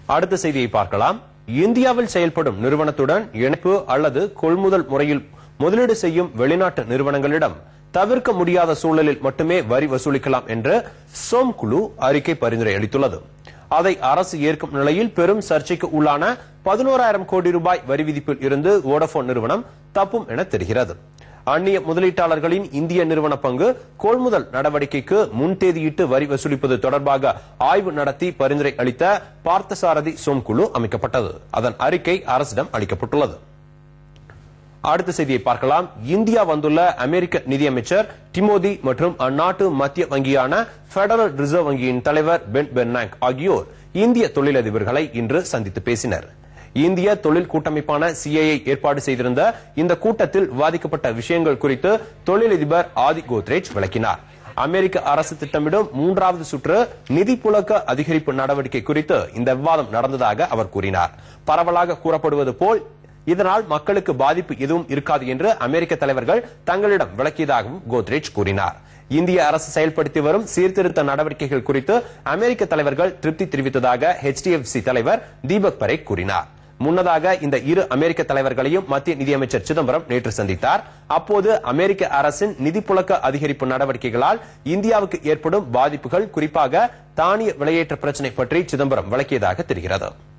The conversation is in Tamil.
அடுத்த செய்தியை பார்க்கலாம் இந்தியாவில் செயல்படும் நிறுவனத்துடன் இணைப்பு அல்லது கொள்முதல் முறையில் முதலீடு செய்யும் வெளிநாட்டு நிறுவனங்களிடம் தவிர்க்க முடியாத சூழலில் மட்டுமே வரி வசூலிக்கலாம் என்று சோம் குழு அறிக்கை பரிந்துரை அளித்துள்ளது அதை அரசு ஏற்கும் நிலையில் பெரும் சர்ச்சைக்கு உள்ளான பதினோராயிரம் கோடி ரூபாய் வரி விதிப்பில் இருந்து வோடபோன் நிறுவனம் தப்பும் என தெரிகிறது அந்நிய முதலீட்டாளர்களின் இந்திய நிறுவன பங்கு கொள்முதல் நடவடிக்கைக்கு முன்தேதியிட்டு வரி வசூலிப்பது தொடர்பாக ஆய்வு நடத்தி பரிந்துரை அளித்த பார்த்தசாரதி சோம் குழு அமைக்கப்பட்டது அதன் அறிக்கை அரசிடம் அளிக்கப்பட்டுள்ளது அடுத்த செய்தியை பார்க்கலாம் இந்தியா வந்துள்ள அமெரிக்க நிதியமைச்சர் டிமோதி மற்றும் அந்நாட்டு மத்திய வங்கியான பெடரல் ரிசர்வ் வங்கியின் தலைவர் பென் பெர்னாங்க் ஆகியோர் இந்திய தொழிலதிபர்களை இன்று சந்தித்து பேசினர் இந்திய தொழில் கூட்டமைப்பான சிஐஐ ஏற்பாடு செய்திருந்த இந்த கூட்டத்தில் விவாதிக்கப்பட்ட விஷயங்கள் குறித்து தொழிலதிபர் ஆதி கோத்ரேஜ் விளக்கினார் அமெரிக்க அரசு திட்டமிடும் மூன்றாவது சுற்று நிதி புழக்க அதிகரிப்பு நடவடிக்கை குறித்து இந்த விவாதம் நடந்ததாக அவர் கூறினார் பரவலாக கூறப்படுவது போல் இதனால் மக்களுக்கு பாதிப்பு எதுவும் இருக்காது என்று அமெரிக்க தலைவர்கள் தங்களிடம் விளக்கியதாகவும் கோத்ரேஜ் கூறினார் இந்திய அரசு செயல்படுத்தி வரும் சீர்திருத்த நடவடிக்கைகள் குறித்து அமெரிக்க தலைவர்கள் திருப்தி தெரிவித்ததாக HDFC தலைவர் தீபக் பரேக் கூறினார் முன்னதாக இந்த இரு அமெரிக்க தலைவர்களையும் மத்திய நிதியமைச்சர் சிதம்பரம் நேற்று சந்தித்தார் அப்போது அமெரிக்க அரசின் நிதி புழக்க அதிகரிப்பு நடவடிக்கைகளால் இந்தியாவுக்கு ஏற்படும் பாதிப்புகள் குறிப்பாக தானிய விலையேற்ற பிரச்சினை பற்றி சிதம்பரம் விளக்கியதாக தெரிகிறது